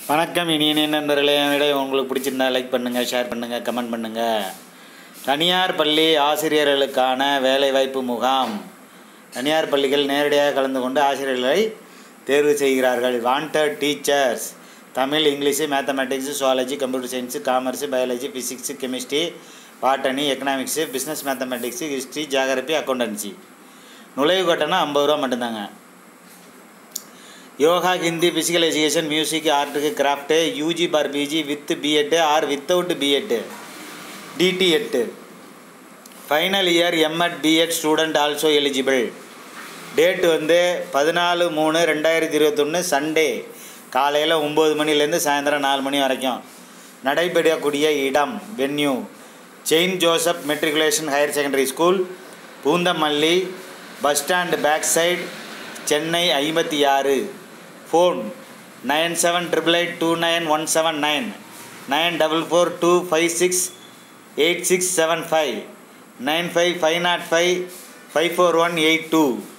வணக்கம் இனிய நண்பர்களே என்னிட உங்களுக்கு பிடிச்சிருந்தா லைக் பண்ணுங்கள் ஷேர் பண்ணுங்கள் கமெண்ட் பண்ணுங்கள் தனியார் பள்ளி ஆசிரியர்களுக்கான வேலைவாய்ப்பு முகாம் தனியார் பள்ளிகள் நேரடியாக கலந்து கொண்டு ஆசிரியர்களை தேர்வு செய்கிறார்கள் wanted teachers Tamil English mathematics zoology computer science commerce biology physics chemistry botany economics business mathematics history geography accountancy நுழைவு கட்டணம் ஐம்பது ரூபா மட்டும்தாங்க yoga Hindi physical education music ஆர்ட்டுக்கு craft UG for PG with BEd or without BEd DTEd final year MEd BEd student also eligible date வந்து பதினாலு மூணு ரெண்டாயிரத்தி இருபத்தொன்று சண்டே காலையில் ஒம்பது மணிலேருந்து சாயந்தரம் நாலு மணி வரைக்கும் நடைபெறக்கூடிய இடம் venue Saint Joseph matriculation higher secondary school Poonamallee bus stand back side Chennai ஐம்பத்தி ஆறு phone nine seven triple eight two nine one seven nine nine double four two five six eight six seven five nine five five nought five five four one eight two